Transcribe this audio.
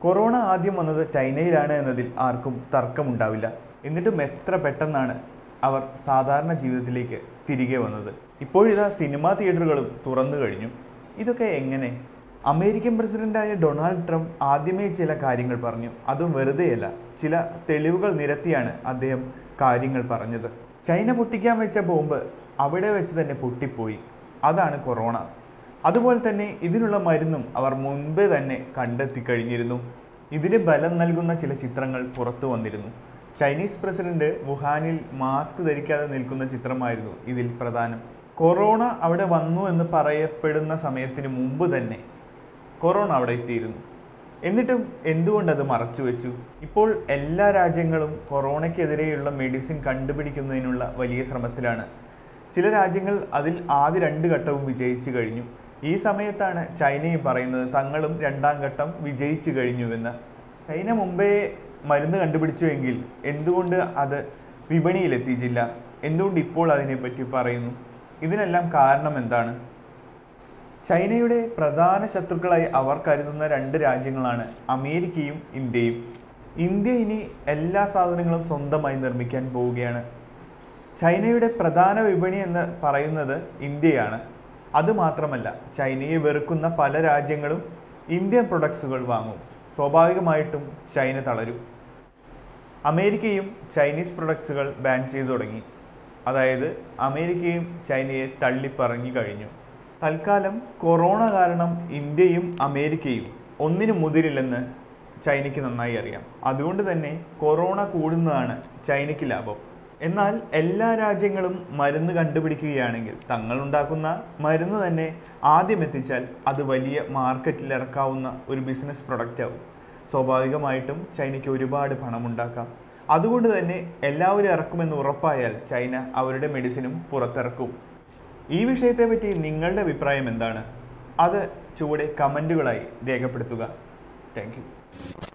corona ആദ്യം വന്നത് ചൈനയിലാണ് എന്നതിൽ ആർക്കും തർക്കമുണ്ടാവില്ല എന്നിട്ടും എത്ര പെട്ടെന്നാണ് അവർ സാധാരണ ജീവിതത്തിലേക്ക് തിരികെ വന്നത് ഇപ്പോഴിതാ സിനിമാ തിയേറ്ററുകളും തുറന്നു കഴിഞ്ഞു ഇതൊക്കെ എങ്ങനെ അമേരിക്കൻ പ്രസിഡന്റായ ഡൊണാൾഡ് ട്രംപ് ആദ്യമേ ചില കാര്യങ്ങൾ പറഞ്ഞു അതും വെറുതെയല്ല ചില തെളിവുകൾ നിരത്തിയാണ് അദ്ദേഹം കാര്യങ്ങൾ പറഞ്ഞത് ചൈന പൊട്ടിക്കാൻ വെച്ച ബോംബ് അവിടെ വെച്ച് തന്നെ പൊട്ടിപ്പോയി അതാണ് കൊറോണ അതുപോലെ തന്നെ ഇതിനുള്ള മരുന്നും അവർ മുൻപേ തന്നെ കണ്ടെത്തി കഴിഞ്ഞിരുന്നു ഇതിന് ബലം നൽകുന്ന ചില ചിത്രങ്ങൾ പുറത്തു വന്നിരുന്നു ചൈനീസ് പ്രസിഡന്റ് വുഹാനിൽ മാസ്ക് ധരിക്കാതെ നിൽക്കുന്ന ചിത്രമായിരുന്നു ഇതിൽ പ്രധാനം കൊറോണ അവിടെ വന്നു എന്ന് പറയപ്പെടുന്ന സമയത്തിന് മുമ്പ് തന്നെ കൊറോണ അവിടെ എത്തിയിരുന്നു എന്നിട്ടും എന്തുകൊണ്ട് അത് മറച്ചു വെച്ചു ഇപ്പോൾ എല്ലാ രാജ്യങ്ങളും കൊറോണയ്ക്കെതിരെയുള്ള മെഡിസിൻ കണ്ടുപിടിക്കുന്നതിനുള്ള വലിയ ശ്രമത്തിലാണ് ചില രാജ്യങ്ങൾ അതിൽ ആദ്യ രണ്ട് ഘട്ടവും വിജയിച്ചു കഴിഞ്ഞു ഈ സമയത്താണ് ചൈനയും പറയുന്നത് തങ്ങളും രണ്ടാം ഘട്ടം വിജയിച്ചു കഴിഞ്ഞുവെന്ന് ചൈന മുമ്പേ മരുന്ന് കണ്ടുപിടിച്ചുവെങ്കിൽ എന്തുകൊണ്ട് അത് വിപണിയിൽ എത്തിച്ചില്ല എന്തുകൊണ്ട് ഇപ്പോൾ അതിനെപ്പറ്റി പറയുന്നു ഇതിനെല്ലാം കാരണം എന്താണ് ചൈനയുടെ പ്രധാന ശത്രുക്കളായി അവർ കരുതുന്ന രണ്ട് രാജ്യങ്ങളാണ് അമേരിക്കയും ഇന്ത്യയും ഇന്ത്യ ഇനി എല്ലാ സാധനങ്ങളും സ്വന്തമായി നിർമ്മിക്കാൻ പോവുകയാണ് ചൈനയുടെ പ്രധാന വിപണി എന്ന് പറയുന്നത് ഇന്ത്യയാണ് അതുമാത്രമല്ല ചൈനയെ വെറുക്കുന്ന പല രാജ്യങ്ങളും ഇന്ത്യൻ പ്രൊഡക്ട്സുകൾ വാങ്ങും സ്വാഭാവികമായിട്ടും ചൈന തളരും അമേരിക്കയും ചൈനീസ് പ്രൊഡക്ട്സുകൾ ബാൻ ചെയ്തു തുടങ്ങി അതായത് അമേരിക്കയും ചൈനയെ തള്ളിപ്പറഞ്ഞു കഴിഞ്ഞു തൽക്കാലം കൊറോണ കാരണം ഇന്ത്യയും അമേരിക്കയും ഒന്നിനു മുതിരില്ലെന്ന് ചൈനയ്ക്ക് നന്നായി അറിയാം അതുകൊണ്ട് തന്നെ കൊറോണ കൂടുന്നതാണ് ചൈനയ്ക്ക് ലാഭം എന്നാൽ എല്ലാ രാജ്യങ്ങളും മരുന്ന് കണ്ടുപിടിക്കുകയാണെങ്കിൽ തങ്ങൾ ഉണ്ടാക്കുന്ന മരുന്ന് തന്നെ ആദ്യം എത്തിച്ചാൽ അത് വലിയ മാർക്കറ്റിൽ ഇറക്കാവുന്ന ഒരു ബിസിനസ് പ്രൊഡക്റ്റ് ആവും സ്വാഭാവികമായിട്ടും ചൈനയ്ക്ക് ഒരുപാട് പണമുണ്ടാക്കാം അതുകൊണ്ട് തന്നെ എല്ലാവരും ഇറക്കുമെന്ന് ഉറപ്പായാൽ ചൈന അവരുടെ മെഡിസിനും പുറത്തിറക്കും ഈ വിഷയത്തെപ്പറ്റി നിങ്ങളുടെ അഭിപ്രായം എന്താണ് അത് ചുവടെ കമൻറ്റുകളായി രേഖപ്പെടുത്തുക താങ്ക്